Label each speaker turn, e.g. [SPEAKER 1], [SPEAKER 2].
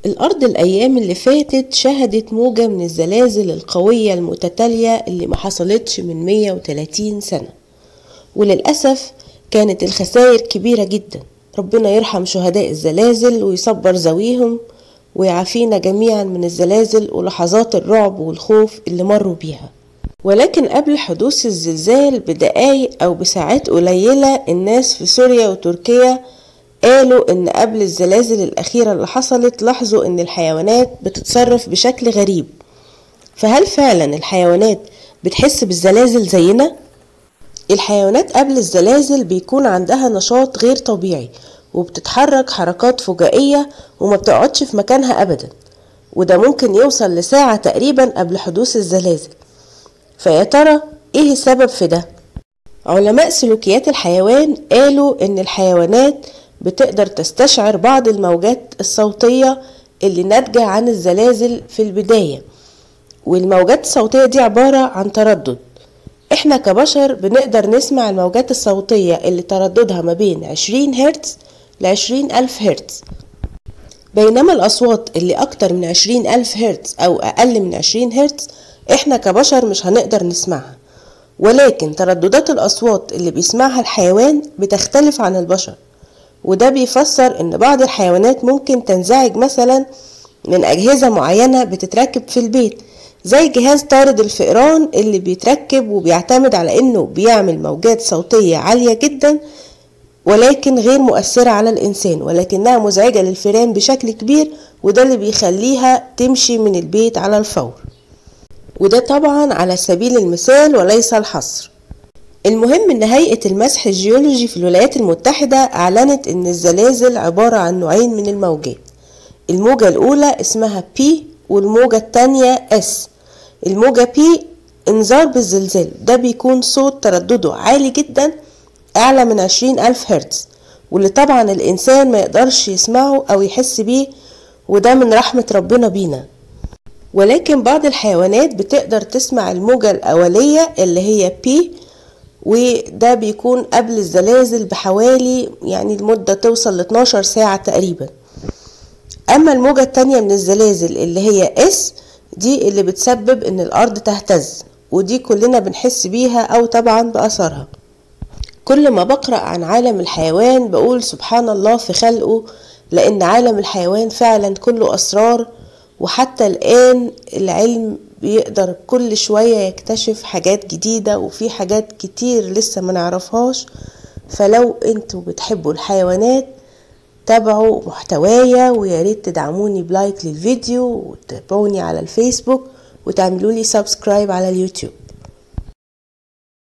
[SPEAKER 1] الأرض الأيام اللي فاتت شهدت موجة من الزلازل القوية المتتالية اللي ما حصلتش من 130 سنة وللأسف كانت الخسائر كبيرة جدا ربنا يرحم شهداء الزلازل ويصبر ذويهم ويعافينا جميعا من الزلازل ولحظات الرعب والخوف اللي مروا بيها ولكن قبل حدوث الزلزال بدقايق أو بساعات قليلة الناس في سوريا وتركيا قالوا إن قبل الزلازل الأخيرة اللي حصلت لاحظوا إن الحيوانات بتتصرف بشكل غريب فهل فعلا الحيوانات بتحس بالزلازل زينا؟ الحيوانات قبل الزلازل بيكون عندها نشاط غير طبيعي وبتتحرك حركات فجائية وما بتقعدش في مكانها أبدا وده ممكن يوصل لساعة تقريبا قبل حدوث الزلازل فيا ترى ايه السبب في ده؟ علماء سلوكيات الحيوان قالوا ان الحيوانات بتقدر تستشعر بعض الموجات الصوتية اللي ناتجة عن الزلازل في البداية والموجات الصوتية دي عبارة عن تردد احنا كبشر بنقدر نسمع الموجات الصوتية اللي ترددها ما بين 20 هرتز ل 20 ألف هرتز بينما الأصوات اللي أكتر من 20 ألف هرتز أو أقل من 20 هرتز احنا كبشر مش هنقدر نسمعها ولكن ترددات الأصوات اللي بيسمعها الحيوان بتختلف عن البشر وده بيفسر ان بعض الحيوانات ممكن تنزعج مثلا من أجهزة معينة بتتركب في البيت زي جهاز طارد الفئران اللي بيتركب وبيعتمد على انه بيعمل موجات صوتية عالية جدا ولكن غير مؤثرة على الإنسان ولكنها مزعجة للفئران بشكل كبير وده اللي بيخليها تمشي من البيت على الفور وده طبعا على سبيل المثال وليس الحصر المهم ان هيئة المسح الجيولوجي في الولايات المتحدة اعلنت ان الزلازل عبارة عن نوعين من الموجات الموجة الاولى اسمها P والموجة التانية S الموجة P انذار بالزلزال ده بيكون صوت تردده عالي جدا اعلى من عشرين الف هرتز واللي طبعا الانسان ما يقدرش يسمعه او يحس بيه وده من رحمة ربنا بينا ولكن بعض الحيوانات بتقدر تسمع الموجة الأولية اللي هي P وده بيكون قبل الزلازل بحوالي يعني المدة توصل ل 12 ساعة تقريبا أما الموجة التانية من الزلازل اللي هي S دي اللي بتسبب إن الأرض تهتز ودي كلنا بنحس بيها أو طبعا بأثرها كل ما بقرأ عن عالم الحيوان بقول سبحان الله في خلقه لأن عالم الحيوان فعلا كله أسرار وحتى الآن العلم بيقدر كل شوية يكتشف حاجات جديدة وفي حاجات كتير لسه ما نعرفهاش فلو انتوا بتحبوا الحيوانات تابعوا محتوايا وياريت تدعموني بلايك للفيديو وتتابعوني على الفيسبوك وتعملوا لي سبسكرايب على اليوتيوب